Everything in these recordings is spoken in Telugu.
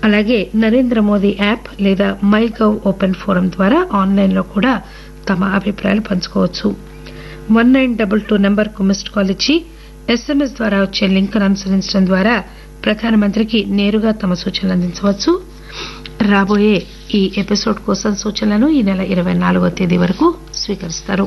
అలాగే నరేంద్ర మోదీ యాప్ లేదా మై గవ్ ఓపెన్ ఫోరం ద్వారా ఆన్లైన్లో కూడా తమ అభిప్రాయాలు పంచుకోవచ్చు వన్ నైన్ డబుల్ టూ నెంబర్కు మిస్డ్ కాల్ ఇచ్చి ఎస్ఎంఎస్ ద్వారా వచ్చే లింక్ను అనుసరించడం ద్వారా ప్రధానమంత్రికి నేరుగా తమ సూచనలు అందించవచ్చు రాబోయే ఈ ఎపిసోడ్ కోసం సూచనలను ఈ నెల ఇరవై నాలుగో తేదీ వరకు స్వీకరిస్తారు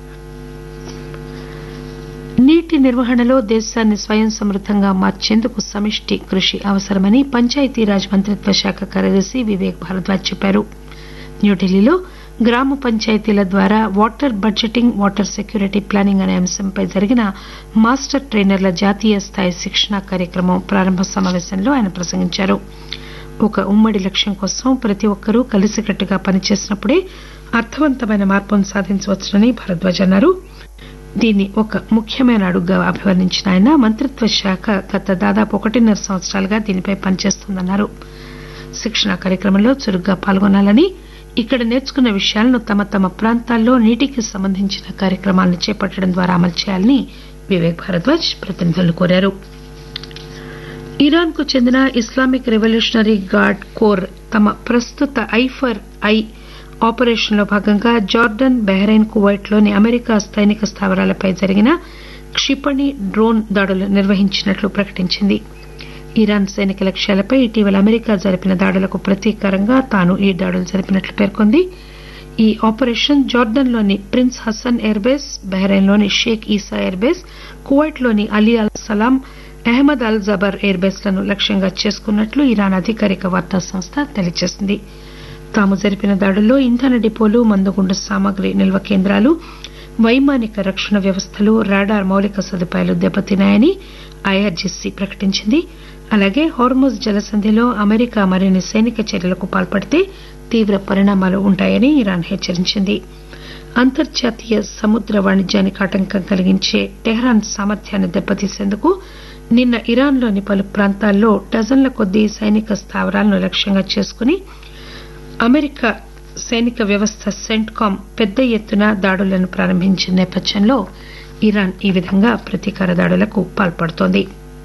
నీటి నిర్వహణలో దేశాన్ని స్వయం సమృద్దంగా మార్చేందుకు సమిష్టి కృషి అవసరమని పంచాయతీరాజ్ మంత్రిత్వ శాఖ కార్యదర్శి వివేక్ భారద్వాజ్ చెప్పారు న్యూఢిల్లీలో గ్రామ పంచాయతీల ద్వారా water budgeting water security planning అనే అంశంపై జరిగిన మాస్టర్ ట్రైనర్ల జాతీయ స్థాయి శిక్షణా కార్యక్రమం ప్రారంభ సమావేశంలో ఆయన ప్రసంగించారు ఒక ఉమ్మడి లక్ష్యం కోసం ప్రతి ఒక్కరూ కలిసికట్టుగా పనిచేసినప్పుడే అర్థవంతమైన మార్పును సాధించవచ్చునని భారద్వాజ్ అన్నారు దీన్ని ఒక ముఖ్యమైన అడుగుగా అభివర్ణించిన ఆయన మంత్రిత్వ శాఖ గత దాదాపు ఒకటిన్నర సంవత్సరాలుగా దీనిపై పనిచేస్తోందన్నారు శిక్షణా కార్యక్రమంలో చురుగ్గా పాల్గొనాలని ఇక్కడ నేర్చుకున్న విషయాలను తమ తమ ప్రాంతాల్లో నీటికి సంబంధించిన కార్యక్రమాలను చేపట్టడం ద్వారా అమలు చేయాలని వివేక్ భారద్వాజ్ ప్రతినిధులను కోరారు ఇరాన్ కు చెందిన ఇస్లామిక్ రెవల్యూషనరీ గార్డ్ కోర్ తమ ప్రస్తుత ఐఫర్ ఐ ఆపరేషన్లో భాగంగా జార్డన్ బహ్రెయిన్ కువైట్ లోని అమెరికా సైనిక స్థావరాలపై జరిగిన క్షిపణి డ్రోన్ దాడులు నిర్వహించినట్లు ప్రకటించింది ఇరాన్ సైనిక లక్ష్యాలపై ఇటీవల అమెరికా జరిపిన దాడులకు ప్రతీకారంగా తాను ఈ దాడులు జరిపినట్లు పేర్కొంది ఈ ఆపరేషన్ జార్డన్లోని ప్రిన్స్ హసన్ ఎయిర్బేస్ బహ్రెయిన్లోని షేక్ ఈసా ఎయిర్బేస్ కువైట్లోని Ali Al Salem Ahmad Al Jaber ఎయిర్బేస్లను లక్ష్యంగా చేసుకున్నట్లు ఇరాన్ అధికారిక వార్తా సంస్థ తెలియజేసింది తాము జరిపిన దాడుల్లో ఇంధన డిపోలు మందుగుండు సామగ్రి నిల్వ కేంద్రాలు వైమానిక రక్షణ వ్యవస్థలు రాడార్ మౌలిక సదుపాయాలు దెబ్బతిన్నాయని ఐఆర్జీసీ ప్రకటించింది అలాగే హార్మోజ్ జలసంధిలో అమెరికా మరిన్ని సైనిక చర్యలకు పాల్పడితే తీవ్ర పరిణామాలు ఉంటాయని ఇరాన్ హెచ్చరించింది అంతర్జాతీయ సముద్ర వాణిజ్యానికి ఆటంకం కలిగించే టెహ్రాన్ సామర్థ్యాన్ని దెబ్బతీసేందుకు నిన్న ఇరాన్లోని పలు ప్రాంతాల్లో డజన్ల కొద్దీ సైనిక స్థావరాలను లక్ష్యంగా చేసుకుని అమెరికా సైనిక వ్యవస్థ సెంట్కామ్ పెద్ద ఎత్తున దాడులను ప్రారంభించిన నేపథ్యంలో ఇరాన్ ఈ విధంగా ప్రతీకార దాడులకు పాల్పడుతోంది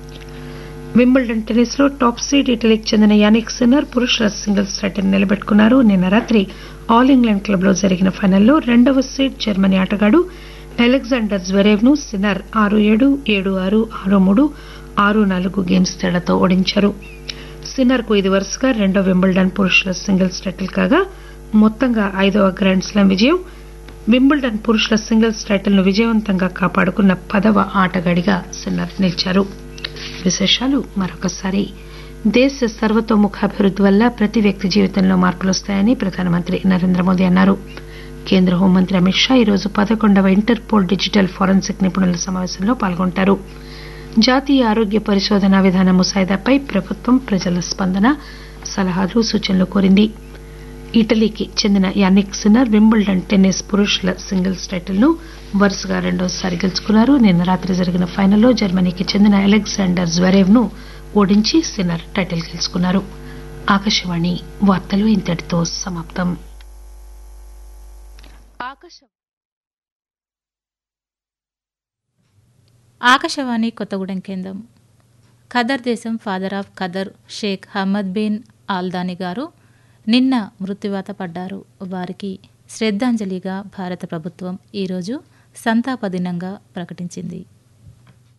వింబుల్డన్ టెన్నిస్ లో టాప్ సీడ్ ఇటలీకి చెందిన యానిక్ సిన్నర్ పురుషుల సింగిల్స్ టైటిల్ నిలబెట్టుకున్నారు నిన్న రాత్రి ఆల్ ఇంగ్లాండ్ క్లబ్ లో జరిగిన ఫైనల్లో రెండవ సీడ్ జర్మనీ ఆటగాడు అలెగ్జాండర్ జ్వరేవ్ ను సిన్నర్ ఆరు ఏడు ఏడు ఆరు ఆరు మూడు ఆరు నాలుగు గేమ్స్ తేడాతో ఓడించారు సిన్నర్ కు ఇది వరుసగా రెండో వింబుల్డన్ పురుషుల సింగిల్స్ టైటిల్ కాగా మొత్తంగా ఐదవ గ్రాండ్ స్లామ్ విజయం వింబుల్డన్ పురుషుల సింగిల్స్ టైటిల్ ను విజయవంతంగా కాపాడుకున్న పదవ ఆటగాడిగా సిన్నర్ నిలిచారు విశేషాలు మరొకసారి దేశ సర్వతోముఖాభివృద్ది వల్ల ప్రతి వ్యక్తి జీవితంలో మార్పులు వస్తాయని ప్రధానమంత్రి నరేంద్ర మోదీ అన్నారు కేంద్ర హోంమంత్రి అమిత్ షా ఈరోజు పదకొండవ ఇంటర్పోల్ డిజిటల్ ఫోరెన్సిక్ నిపుణుల సమావేశంలో పాల్గొంటారు జాతీయ ఆరోగ్య పరిశోధన విధాన ముసాయిదాపై ప్రభుత్వం ప్రజల స్పందన సలహాలు సూచనలు కోరింది ఇటలీకి చెందిన యానిక్ సిన్నర్ వింబుల్డన్ టెన్నిస్ పురుషుల సింగిల్స్ టైటిల్ ను వరుసగా రెండోసారి గెలుచుకున్నారు నిన్న రాత్రి జరిగిన ఫైనల్లో జర్మనీకి చెందిన అలెగ్జాండర్ జ్వరేవ్ ను ఓడించి సిన్నర్ టైటిల్ గెలుచుకున్నారు ఆకాశవాణి వార్తలు ఇంతటితో సమాప్తం ఆకాశవాణి కొత్తగూడెం కేంద్రం ఖదర్ దేశం father of Qatar Sheikh Hamad bin Al Thani గారు నిన్న మృత్యువాత పడ్డారు వారికి శ్రద్ధాంజలిగా భారత ప్రభుత్వం ఈరోజు సంతాప దినంగా ప్రకటించింది